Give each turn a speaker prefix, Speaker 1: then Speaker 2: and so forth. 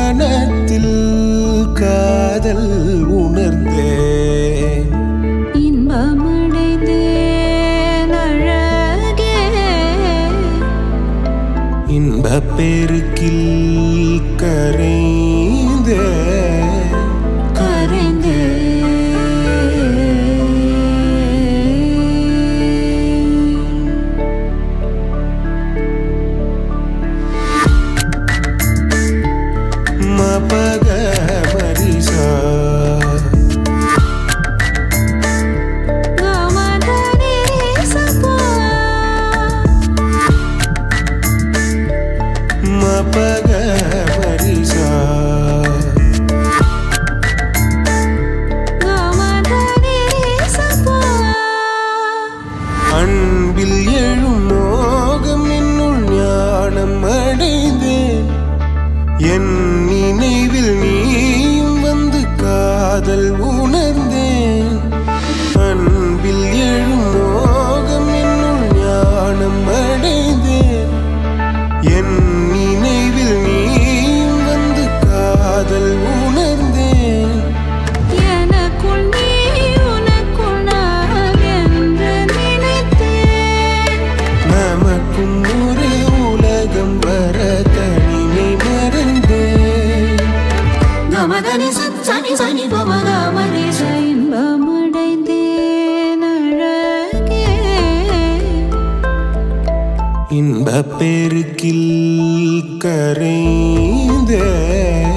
Speaker 1: கணத்தில் காதல் உணர்ந்தேன்
Speaker 2: இன்பமடைந்தேன் அழகே
Speaker 1: இன்பப் பெருக்கில் கரைந்தேன்
Speaker 2: கரைந்தேன்
Speaker 1: மபக மரிசா மபக மரிசா அன்பில் எழும் மோகம் என்னுள் ஞானம் அடைந்தேன் என் நினைவில் நீயும் வந்து காதல் உணர்ந்தேன் அன்பில் எழும் மோகம் என்னுள் ஞானம் அடைந்தேன் என் நினைவில் நீயும் வந்து காதல் உணர்ந்தேன்
Speaker 2: எனக்குள் நீ உனக்குள் நான் என்று நினைத்தேன்
Speaker 1: நமக்கும் ஒரு உலகம் வர தனிமை மறந்தேன்
Speaker 2: கமதனி சனி சனி பமகமனி இன்பமடைந்தேன் அழகே
Speaker 1: இன்பப் பெருக்கில் கரைந்தேன்